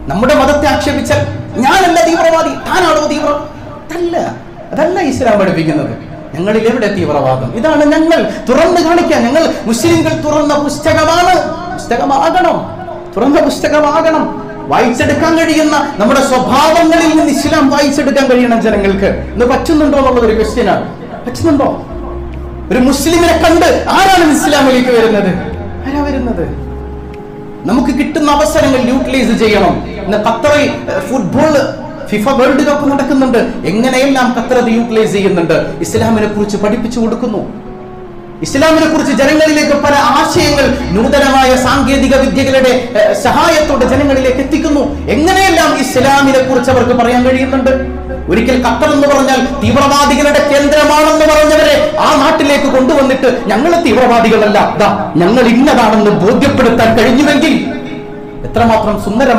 നമ്മുടെ മതത്തെ ആക്ഷേപിച്ചാൽ ഞാനല്ല തീവ്രവാദി താനാണോ തീവ്ര അതല്ല അതല്ല ഇസ്ലാം പഠിപ്പിക്കുന്നത് ഞങ്ങളിൽ എവിടെ തീവ്രവാദം ഇതാണ് ഞങ്ങൾ തുറന്നു കാണിക്കാൻ ഞങ്ങൾ മുസ്ലിംകൾ തുറന്ന പുസ്തകമാണ് പുസ്തകമാകണം തുറന്ന പുസ്തകമാകണം വായിച്ചെടുക്കാൻ കഴിയുന്ന നമ്മുടെ സ്വഭാവങ്ങളിൽ നിന്ന് ഇസ്ലാം വായിച്ചെടുക്കാൻ കഴിയണം ജനങ്ങൾക്ക് ഇന്ന് പറ്റുന്നുണ്ടോ എന്നുള്ളത് ഒരു ക്വസ്റ്റ്യനാണ് പറ്റുന്നുണ്ടോ ഒരു മുസ്ലിമിനെ കണ്ട് ആരാണ് ഇസ്ലാമിലേക്ക് വരുന്നത് ആരാ വരുന്നത് നമുക്ക് കിട്ടുന്ന അവസരങ്ങൾ യൂട്ടിലൈസ് ചെയ്യണം ഇന്ന് ഖത്തറിൽ ഏഹ്, ഫുട്ബോൾ ഫിഫ വേൾഡ് കപ്പ് നടക്കുന്നുണ്ട് എങ്ങനെയെല്ലാം ഖത്തർ അത് യൂട്ടിലൈസ് ചെയ്യുന്നുണ്ട് ഇസ്ലാമിനെ കുറിച്ച് പഠിപ്പിച്ചു കൊടുക്കുന്നു ഇസ്ലാമിനെ കുറിച്ച് ജനങ്ങളിലേക്ക് പല ആശയങ്ങൾ നൂതനമായ സാങ്കേതിക വിദ്യകളുടെ ഏഹ്, സഹായത്തോടെ ജനങ്ങളിലേക്ക് എത്തിക്കുന്നു എങ്ങനെയെല്ലാം ഇസ്ലാമിനെ കുറിച്ച് അവർക്ക് പറയാൻ കഴിയുന്നുണ്ട് ഒരിക്കൽ ഖത്തർ എന്ന് പറഞ്ഞാൽ തീവ്രവാദികളുടെ കേന്ദ്രമാണെന്ന് പറഞ്ഞവരെ ആ നാട്ടിലേക്ക് കൊണ്ടുവന്നിട്ട് ഞങ്ങൾ തീവ്രവാദികളല്ല ദാ ഞങ്ങൾ ഇന്നതാണെന്ന് ബോധ്യപ്പെടുത്താൻ കഴിഞ്ഞുവെങ്കിൽ എത്രമാത്രം സുന്ദരം